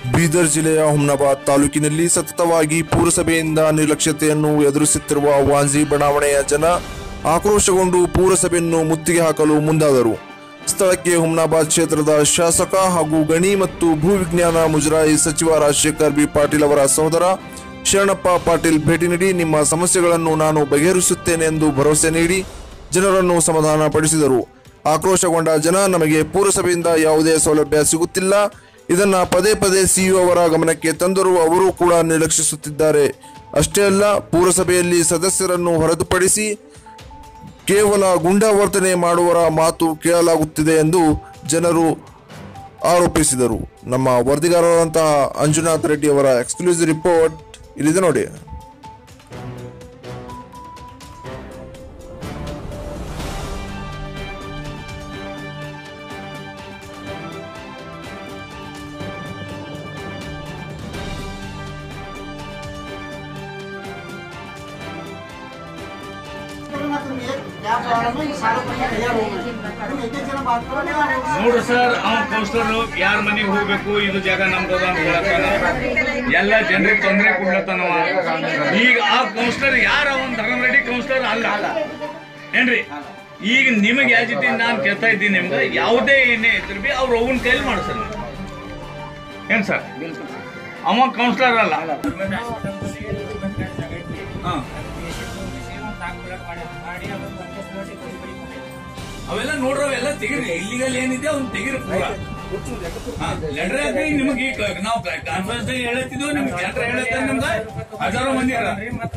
ಬೀದರ್ ಜಿಲ್ಲೆಯ ಹುಮ್ನಾಬಾದ್ ತಾಲೂಕಿನಲ್ಲಿ ಸತತವಾಗಿ ಪುರಸಭೆಯಿಂದ ನಿರ್ಲಕ್ಷ್ಯತೆಯನ್ನು ಎದುರಿಸುತ್ತಿರುವ ವಾಂಜಿ ಬಡಾವಣೆಯ ಜನ ಆಕ್ರೋಶಗೊಂಡು ಪುರಸಭೆಯನ್ನು ಮುತ್ತಿಗೆ ಹಾಕಲು ಮುಂದಾದರು ಸ್ಥಳಕ್ಕೆ ಹುಮ್ನಾಬಾದ್ ಕ್ಷೇತ್ರದ ಶಾಸಕ ಹಾಗೂ ಗಣಿ ಮತ್ತು ಭೂವಿಜ್ಞಾನ ಮುಜರಾಯಿ ಸಚಿವ ರಾಜಶೇಖರ್ ಬಿ ಪಾಟೀಲ್ ಅವರ ಸಹೋದರ ಶರಣಪ್ಪ ಪಾಟೀಲ್ ಭೇಟಿ ನೀಡಿ ನಿಮ್ಮ ಸಮಸ್ಯೆಗಳನ್ನು ನಾನು ಬಗೆಹರಿಸುತ್ತೇನೆ ಎಂದು ಭರವಸೆ ನೀಡಿ ಜನರನ್ನು ಸಮಾಧಾನ ಪಡಿಸಿದರು ಆಕ್ರೋಶಗೊಂಡ ಜನ ನಮಗೆ ಪುರಸಭೆಯಿಂದ ಯಾವುದೇ ಸೌಲಭ್ಯ ಸಿಗುತ್ತಿಲ್ಲ ಇದನ್ನ ಪದೇ ಪದೇ ಸಿಇಒ ಅವರ ಗಮನಕ್ಕೆ ತಂದರೂ ಅವರು ಕೂಡ ನಿರ್ಲಕ್ಷಿಸುತ್ತಿದ್ದಾರೆ ಅಷ್ಟೇ ಅಲ್ಲ ಪುರಸಭೆಯಲ್ಲಿ ಸದಸ್ಯರನ್ನು ಹೊರತುಪಡಿಸಿ ಕೇವಲ ಗುಂಡಾವರ್ತನೆ ಮಾಡುವರ ಮಾತು ಕೇಳಲಾಗುತ್ತಿದೆ ಎಂದು ಜನರು ಆರೋಪಿಸಿದರು ನಮ್ಮ ವರದಿಗಾರರಾದಂತಹ ಅಂಜುನಾಥ್ ರೆಡ್ಡಿ ಅವರ ಎಕ್ಸ್ಕ್ಲೂಸಿವ್ ರಿಪೋರ್ಟ್ ಇಲ್ಲಿದೆ ನೋಡಿ क्या प्रॉब्लम है सारे पैसे तैयार हो गए तुम एक एक जन बात करो ना ನೋಡು ಸರ್ ಅವ್ನ ಕೌನ್ಸಿಲರ್ ಯಾರ ಮನೆಗೆ ಹೋಗ್ಬೇಕು ಇದು ಜಾಗ ನಮ್ದು ಅಂತ ಹೇಳತ್ತಾನ ಎಲ್ಲ ಜನರಿಗೆ ತೊಂದರೆ ಕೊಡ್ಲತ್ತಾನವ ಈಗ ಆ ಕೌನ್ಸಿಲರ್ ಯಾರ ಅವನ್ ಧರ್ಮ ರೆಡ್ಡಿ ಕೌನ್ಸಿಲರ್ ಅಲ್ಲ ಏನ್ರಿ ಈಗ ನಿಮಗೆ ಯಾಜಿತಿ ನಾನು ಕೇಳ್ತಾ ಇದ್ದೀನಿ ನಿಮ್ಗೆ ಯಾವುದೇ ಏನೇ ಇದ್ರು ಬಿ ಅವ್ರ ಅವನ ಕೈಲಿ ಮಾಡ್ಸಲ್ಲ ಏನ್ ಸರ್ ಅವ ಕೌನ್ಸಿಲರ್ ಅಲ್ಲ ಹಾ ಅವೆಲ್ಲ ನೋಡ್ರಿ ಅವೆಲ್ಲ ತೆಗಿರಿ ಇಲ್ಲಿಗಲ್ ಏನಿದೆ ಅವ್ನು ತೆಗಿರಿ ಪೂರ ಲೆಟರ್ ಹಾಕಿ ನಿಮಗೆ ಈಗ ನಾವು ಕಾನ್ಫರೆನ್ಸ್ ಹೇಳತ್ತಿದ್ವು ನಿಮ್ಗೆ ಜನರ ಹೇಳತ್ತ ನಿಮ್ಗೆ ಹಜಾರೋ ಮಂದಿ ಅಲ್ಲ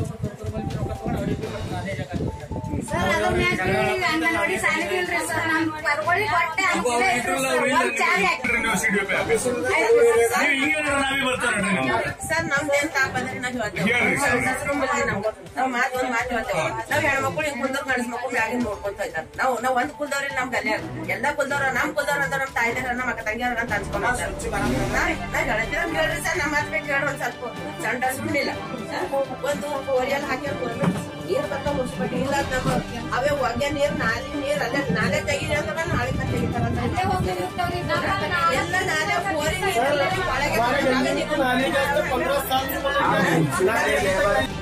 ಸರ್ ಅದನ್ನ ಯಾಕೆ ಅಂಗನವಾಡಿ ಶಾಲೆಗೆ ಇಲ್ರಿ ಸರ್ ನಮ್ ಕರ್ಕೊಳ್ಳಿ ಕೊಟ್ಟೆ ಅಬ್ಬಾ, ಅವ್ರು ಇದ್ರಲ್ಲ, ಅವ್ರು ಇಲ್ಲ, ಒಂದ್ ಚಾರಿ ಹಾಕಿ. ನೀವು ಯೂನಿವರ್ಸಿಟಿ ಆಫೀಸ್. ನೀವು ಹಿಂಗೆ ಹೇಳಿದ್ರೆ ನಾವೇ ಬರ್ತಾರೆ ನೋಡಿ ನೀವು. ಸರ್ ನಮ್ದೇನ್ ತಾಪ ಅಂದ್ರೆ ನಾವ್ ಹೇಳ್ತೇವೆ ಹೇಳ್ರಿ ಸರ್. ಹೆಸರು ಬಂದ್ರೆ ನಮ್ಗೆ ನಾವ್ ಮಾತ್ ಒಂದ್ ಮಾತು ಹೇಳ್ತೇವೆ ನಾವ್ ಹೆಣ್ಮಕ್ಳು ಹಿಂಗ್ ಕುಂದ್ರ ಗಂಡಸ್ ಮಕ್ಳು ಮ್ಯಾಗಿನ್ ನೋಡ್ಕೊಂತ ಇದ್ದಾರ ನಾವು ನಾವ್ ಒಂದ್ ಕುಲ್ದವ್ರಿ ನಮ್ ಗಲ್ಯ ಎಲ್ಲಾ ಕುಲ್ದವ್ರ ನಮ್ ಕುಲ್ದವ್ರ ಅಂತ ನಮ್ ತಾಯಿದಾರ ನಮ್ಮ ಅಕ್ಕ ತಂಗಿಯರ ಅಂತ ಅನ್ಸ್ಕೊಂಡ್ ನಾ ಹೇಳ್ತೀರ ಹೇಳ್ರಿ ಸರ್ ನಮ್ಮ ಮಾತ್ ಬೇಕು ಹೇಳ್ರಿ ಒಂದ್ ಸ್ವಲ್ಪ ಸಣ್ಣ ಸುಮ್ಮನಿಲ್ಲ ಒಂದು ಓರಿಯಲ್ಲಿ ಹಾಕಿ ನೀರ್ ಬರ್ತ ಮುನ್ಸಿಪಾಲಿಟಿ ಇಲ್ಲ ಅಂತ ನಮ್ಮ ಅವೇ ಹೊಗೆ ನೀರ್ ನಾಲಿ ನೀರ್ ಅಲ್ಲೇ ನಾಲೆ ತೆಗೀರಿ ಅಂದ್ರೆ ನಾಳೆ ತೆಗಿತಾರ ಅಲ್ಲೇ ಹೋಗಿ ನಿಂತವ್ರಿ ನಾವು ಎಲ್ಲ ನಾಲೆ ಓರಿ ನೀರ್ ಒಳಗೆ नाले के अंदर पंद्रह साल से